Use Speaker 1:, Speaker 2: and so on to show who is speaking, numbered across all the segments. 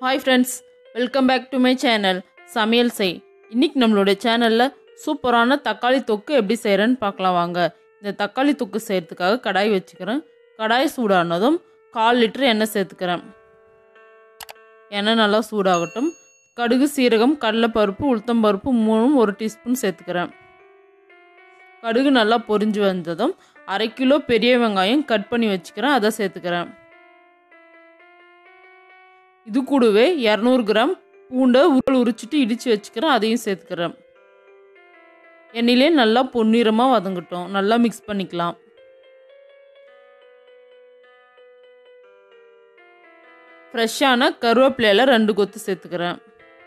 Speaker 1: hi friends welcome back to my channel சமையல் செய் இன்னைக்கு நம்மளுடைய சேனலில் சூப்பரான தக்காளி தொக்கு எப்படி செய்கிறேன்னு பார்க்கலாம் வாங்க இந்த தக்காளி தொக்கு செய்கிறதுக்காக கடாய் வச்சுக்கிறேன் கடாய் சூடானதும் கால் லிட்டர் எண்ணெய் சேர்த்துக்கிறேன் எண்ணெய் நல்லா சூடாகட்டும் கடுகு சீரகம் கடலைப்பருப்பு உளுத்தம்பருப்பு மூணும் ஒரு டீஸ்பூன் சேர்த்துக்கிறேன் கடுகு நல்லா பொரிஞ்சு வந்ததும் அரை கிலோ பெரிய வெங்காயம் கட் பண்ணி வச்சுக்கிறேன் அதை சேர்த்துக்கிறேன் இது கூடவே இரநூறு கிராம் பூண்டை உருள் உரிச்சிட்டு இடித்து வச்சுக்கிறேன் அதையும் சேர்த்துக்கிறேன் எண்ணெயிலே நல்லா பொன்னிறமாக வதங்கட்டும் நல்லா மிக்ஸ் பண்ணிக்கலாம் ஃப்ரெஷ்ஷான கருவேப்பிலையில் ரெண்டு கொத்து சேர்த்துக்கிறேன்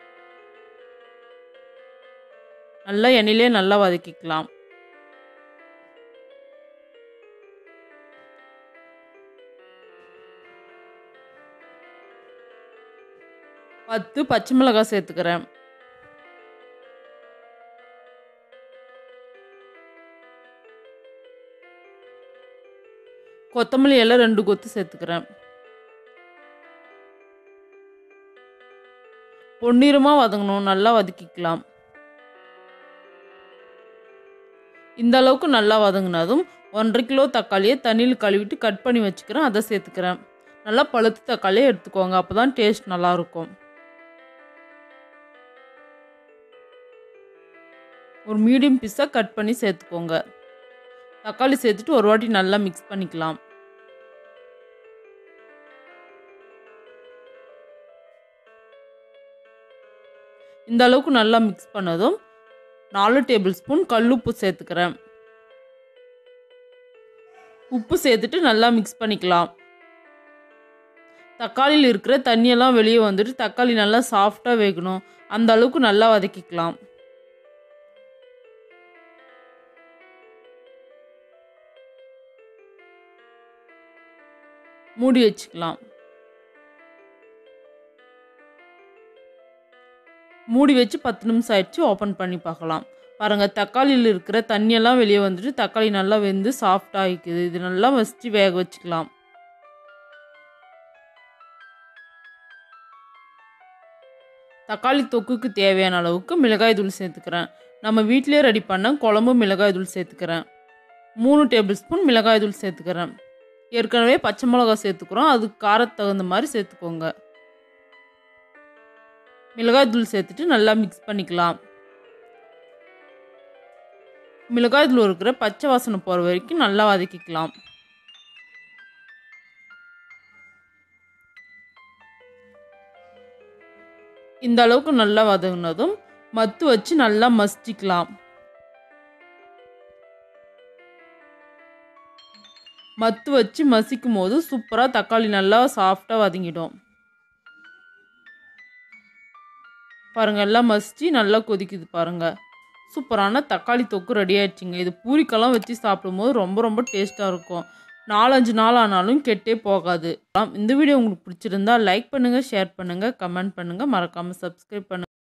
Speaker 1: நல்லா எண்ணெயிலே நல்லா வதக்கிக்கலாம் பத்து பச்சை மிளகாய் சேர்த்துக்கிறேன் கொத்தமல்லி எல்லாம் ரெண்டு கொத்து சேர்த்துக்கிறேன் பொன்னிறமாக வதங்கணும் நல்லா வதக்கிக்கலாம் இந்த அளவுக்கு நல்லா வதங்கினதும் ஒன்றரை கிலோ தக்காளியை தண்ணியில் கழுவிட்டு கட் பண்ணி வச்சுக்கிறேன் அதை சேர்த்துக்கிறேன் நல்லா பழுத்து தக்காளியை எடுத்துக்கோங்க அப்போ தான் டேஸ்ட் நல்லாயிருக்கும் ஒரு மீடியம் பீஸாக கட் பண்ணி சேர்த்துக்கோங்க தக்காளி சேர்த்துட்டு ஒரு வாட்டி நல்லா மிக்ஸ் பண்ணிக்கலாம் இந்த அளவுக்கு நல்லா மிக்ஸ் பண்ணதும் நாலு டேபிள் ஸ்பூன் கல்லுப்பு சேர்த்துக்கிறேன் உப்பு சேர்த்துட்டு நல்லா மிக்ஸ் பண்ணிக்கலாம் தக்காளியில் இருக்கிற தண்ணியெல்லாம் வெளியே வந்துட்டு தக்காளி நல்லா சாஃப்டாக வேகணும் அந்த அளவுக்கு நல்லா வதக்கிக்கலாம் மூடி வச்சுக்கலாம் மூடி வச்சு பத்து நிமிஷம் ஆயிடுச்சு ஓப்பன் பண்ணி பார்க்கலாம் பாருங்கள் தக்காளியில் இருக்கிற தண்ணியெல்லாம் வெளியே வந்துட்டு தக்காளி நல்லா வெந்து சாஃப்டாக ஆகிக்குது இது நல்லா வச்சு வேக வச்சுக்கலாம் தக்காளி தொக்குக்கு தேவையான அளவுக்கு மிளகாய் தூள் சேர்த்துக்கிறேன் நம்ம வீட்டிலே ரெடி பண்ண குழம்பு மிளகாய் தூள் சேர்த்துக்கிறேன் மூணு டேபிள் ஸ்பூன் மிளகாய் தூள் சேர்த்துக்கிறேன் ஏற்கனவே பச்சை மிளகா சேர்த்துக்கிறோம் அதுக்கு காரத்துக்கு தகுந்த மாதிரி சேர்த்துக்கோங்க மிளகாய் தூள் சேர்த்துட்டு நல்லா மிக்ஸ் பண்ணிக்கலாம் மிளகாய் தூள் இருக்கிற பச்சை வாசனை போகிற வரைக்கும் நல்லா வதக்கிக்கலாம் இந்த அளவுக்கு நல்லா வதங்கினதும் மத்து வச்சு நல்லா மசிச்சிக்கலாம் மத்து வச்சு மசிக்கும் போது சூப்பராக தக்காளி நல்லா சாஃப்டாக வதங்கிடும் பாருங்கள் எல்லாம் மசிச்சு நல்லா கொதிக்குது பாருங்கள் சூப்பரான தக்காளி தொக்கு ரெடி ஆயிடுச்சுங்க இது பூரிக்கெல்லாம் வச்சு சாப்பிடும்போது ரொம்ப ரொம்ப டேஸ்ட்டாக இருக்கும் நாலஞ்சு நாள் ஆனாலும் கெட்டே போகாது இந்த வீடியோ உங்களுக்கு பிடிச்சிருந்தா லைக் பண்ணுங்கள் ஷேர் பண்ணுங்கள் கமெண்ட் பண்ணுங்கள் மறக்காமல் சப்ஸ்கிரைப் பண்ணுங்கள்